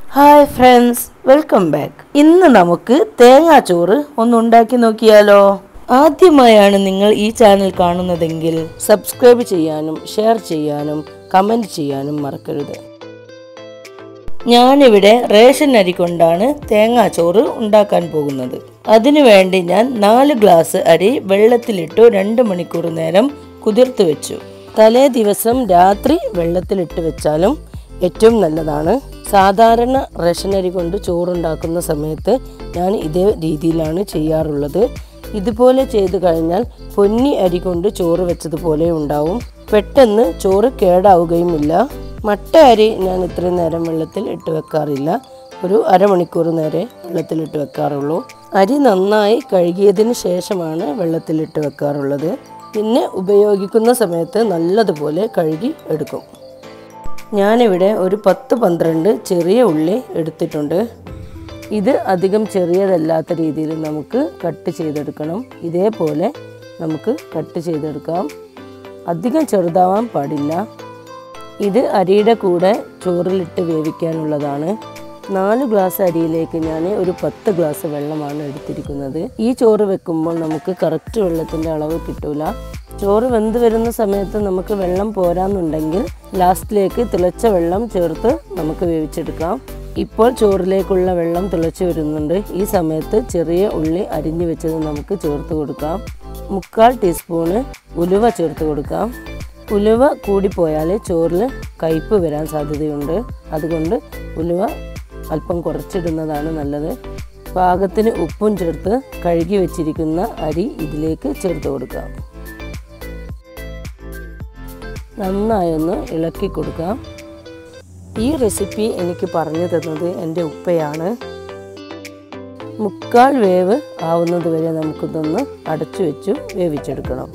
hi friends welcome back ഇന്ന് നമുക്ക് തേങ്ങാച്ചോറ് ഒന്ന് ഉണ്ടാക്കി നോക്കിയാലോ ആദ്യമായാണ് നിങ്ങൾ ഈ ചാനൽ കാണുന്നതെങ്കിൽ സബ്സ്ക്രൈബ് ചെയ്യാനും ഷെയർ ചെയ്യാനും കമൻറ്റ് ചെയ്യാനും മറക്കരുത് ഞാനിവിടെ റേഷൻ അരി കൊണ്ടാണ് തേങ്ങാച്ചോറ് ഉണ്ടാക്കാൻ പോകുന്നത് അതിനു വേണ്ടി ഞാൻ നാല് ഗ്ലാസ് അരി വെള്ളത്തിലിട്ടു രണ്ട് മണിക്കൂർ നേരം കുതിർത്ത് വെച്ചു തലേ ദിവസം രാത്രി വെള്ളത്തിലിട്ട് വെച്ചാലും ഏറ്റവും നല്ലതാണ് സാധാരണ റേഷൻ അരി കൊണ്ട് ചോറുണ്ടാക്കുന്ന സമയത്ത് ഞാൻ ഇതേ രീതിയിലാണ് ചെയ്യാറുള്ളത് ഇതുപോലെ ചെയ്തു കഴിഞ്ഞാൽ പൊന്നി അരി കൊണ്ട് ചോറ് വെച്ചതുപോലെ ഉണ്ടാവും പെട്ടെന്ന് ചോറ് കേടാവുകയുമില്ല മട്ട അരി ഞാൻ ഇത്രയും നേരം വെള്ളത്തിൽ ഇട്ട് വെക്കാറില്ല ഒരു അരമണിക്കൂർ നേരെ വെള്ളത്തിലിട്ട് വെക്കാറുള്ളൂ അരി നന്നായി കഴുകിയതിന് ശേഷമാണ് വെള്ളത്തിലിട്ട് വെക്കാറുള്ളത് പിന്നെ ഉപയോഗിക്കുന്ന സമയത്ത് നല്ലതുപോലെ കഴുകി എടുക്കും ഞാനിവിടെ ഒരു പത്ത് പന്ത്രണ്ട് ചെറിയ ഉള്ളി എടുത്തിട്ടുണ്ട് ഇത് അധികം ചെറിയതല്ലാത്ത രീതിയിൽ നമുക്ക് കട്ട് ചെയ്തെടുക്കണം ഇതേപോലെ നമുക്ക് കട്ട് ചെയ്തെടുക്കാം അധികം ചെറുതാവാൻ പാടില്ല ഇത് അരിയുടെ കൂടെ ചോറിലിട്ട് വേവിക്കാനുള്ളതാണ് നാല് ഗ്ലാസ് അരിയിലേക്ക് ഞാൻ ഒരു പത്ത് ഗ്ലാസ് വെള്ളമാണ് എടുത്തിരിക്കുന്നത് ഈ ചോറ് വെക്കുമ്പോൾ നമുക്ക് കറക്റ്റ് വെള്ളത്തിൻ്റെ അളവ് കിട്ടൂല ചോറ് വെന്ത് വരുന്ന സമയത്ത് നമുക്ക് വെള്ളം പോരാന്നുണ്ടെങ്കിൽ ലാസ്റ്റിലേക്ക് തിളച്ച വെള്ളം ചേർത്ത് നമുക്ക് വേവിച്ചെടുക്കാം ഇപ്പോൾ ചോറിലേക്കുള്ള വെള്ളം തിളച്ച് വരുന്നുണ്ട് ഈ സമയത്ത് ചെറിയ ഉള്ളി അരിഞ്ഞു വെച്ചത് നമുക്ക് ചേർത്ത് കൊടുക്കാം മുക്കാൽ ടീസ്പൂണ് ഉലുവ ചേർത്ത് കൊടുക്കാം ഉലുവ കൂടിപ്പോയാൽ ചോറിൽ കയ്പ്പ് വരാൻ സാധ്യതയുണ്ട് അതുകൊണ്ട് ഉലുവ അല്പം കുറച്ചിടുന്നതാണ് നല്ലത് പാകത്തിന് ഉപ്പും ചേർത്ത് കഴുകി വെച്ചിരിക്കുന്ന അരി ഇതിലേക്ക് ചേർത്ത് കൊടുക്കാം നന്നായൊന്ന് ഇളക്കി കൊടുക്കാം ഈ റെസിപ്പി എനിക്ക് പറഞ്ഞു തന്നത് എൻ്റെ ഉപ്പയാണ് മുക്കാൽ വേവ് ആവുന്നത് വരെ നമുക്കിതൊന്ന് അടച്ചു വെച്ചു വേവിച്ചെടുക്കണം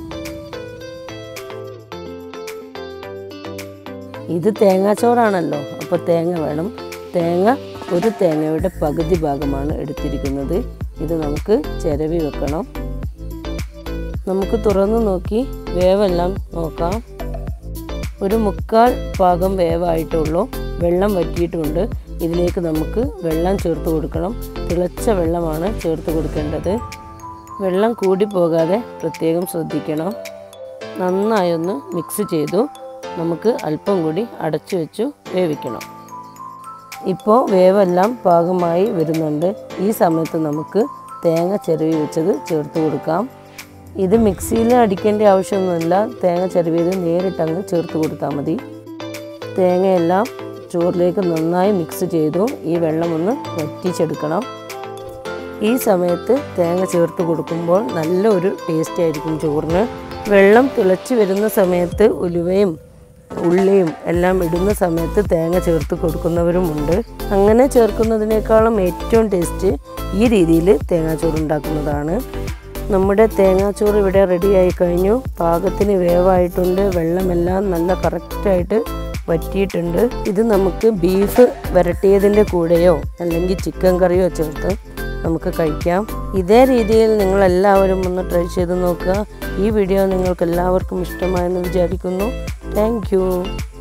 ഇത് തേങ്ങാച്ചോറാണല്ലോ അപ്പോൾ തേങ്ങ വേണം തേങ്ങ ഒരു തേങ്ങയുടെ പകുതി ഭാഗമാണ് എടുത്തിരിക്കുന്നത് ഇത് നമുക്ക് ചിരവി വെക്കണം നമുക്ക് തുറന്നു നോക്കി വേവെല്ലാം നോക്കാം ഒരു മുക്കാൽ ഭാഗം വേവായിട്ടുള്ളൂ വെള്ളം വറ്റിയിട്ടുമുണ്ട് ഇതിലേക്ക് നമുക്ക് വെള്ളം ചേർത്ത് കൊടുക്കണം തിളച്ച വെള്ളമാണ് ചേർത്ത് കൊടുക്കേണ്ടത് വെള്ളം കൂടി പോകാതെ പ്രത്യേകം ശ്രദ്ധിക്കണം നന്നായൊന്ന് മിക്സ് ചെയ്തു നമുക്ക് അല്പം കൂടി അടച്ചു വെച്ചു വേവിക്കണം ഇപ്പോൾ വേവെല്ലാം പാകമായി വരുന്നുണ്ട് ഈ സമയത്ത് നമുക്ക് തേങ്ങ ചിരവി വെച്ചത് ചേർത്ത് കൊടുക്കാം ഇത് മിക്സിയിൽ അടിക്കേണ്ട ആവശ്യമൊന്നുമില്ല തേങ്ങ ചിരവിയത് നേരിട്ടങ്ങ് ചേർത്ത് കൊടുത്താൽ മതി തേങ്ങയെല്ലാം ചോറിലേക്ക് നന്നായി മിക്സ് ചെയ്തു ഈ വെള്ളം ഒന്ന് വറ്റിച്ചെടുക്കണം ഈ സമയത്ത് തേങ്ങ ചേർത്ത് കൊടുക്കുമ്പോൾ നല്ല ഒരു ടേസ്റ്റ് ആയിരിക്കും ചോറിന് വെള്ളം തിളച്ച് വരുന്ന സമയത്ത് ഉലുവയും ഉള്ളിയും എല്ലാം ഇടുന്ന സമയത്ത് തേങ്ങ ചേർത്ത് കൊടുക്കുന്നവരുമുണ്ട് അങ്ങനെ ചേർക്കുന്നതിനേക്കാളും ഏറ്റവും ടേസ്റ്റ് ഈ രീതിയിൽ തേങ്ങാച്ചോറ് ഉണ്ടാക്കുന്നതാണ് നമ്മുടെ തേങ്ങാച്ചോറ് ഇവിടെ റെഡിയായി കഴിഞ്ഞു പാകത്തിന് വേവായിട്ടുണ്ട് വെള്ളമെല്ലാം നല്ല കറക്റ്റായിട്ട് വറ്റിയിട്ടുണ്ട് ഇത് നമുക്ക് ബീഫ് വരട്ടിയതിൻ്റെ കൂടെയോ അല്ലെങ്കിൽ ചിക്കൻ കറിയോ ചേർത്ത് നമുക്ക് കഴിക്കാം ഇതേ രീതിയിൽ നിങ്ങളെല്ലാവരും ഒന്ന് ട്രൈ ചെയ്ത് നോക്കുക ഈ വീഡിയോ നിങ്ങൾക്ക് എല്ലാവർക്കും ഇഷ്ടമായെന്ന് വിചാരിക്കുന്നു താങ്ക്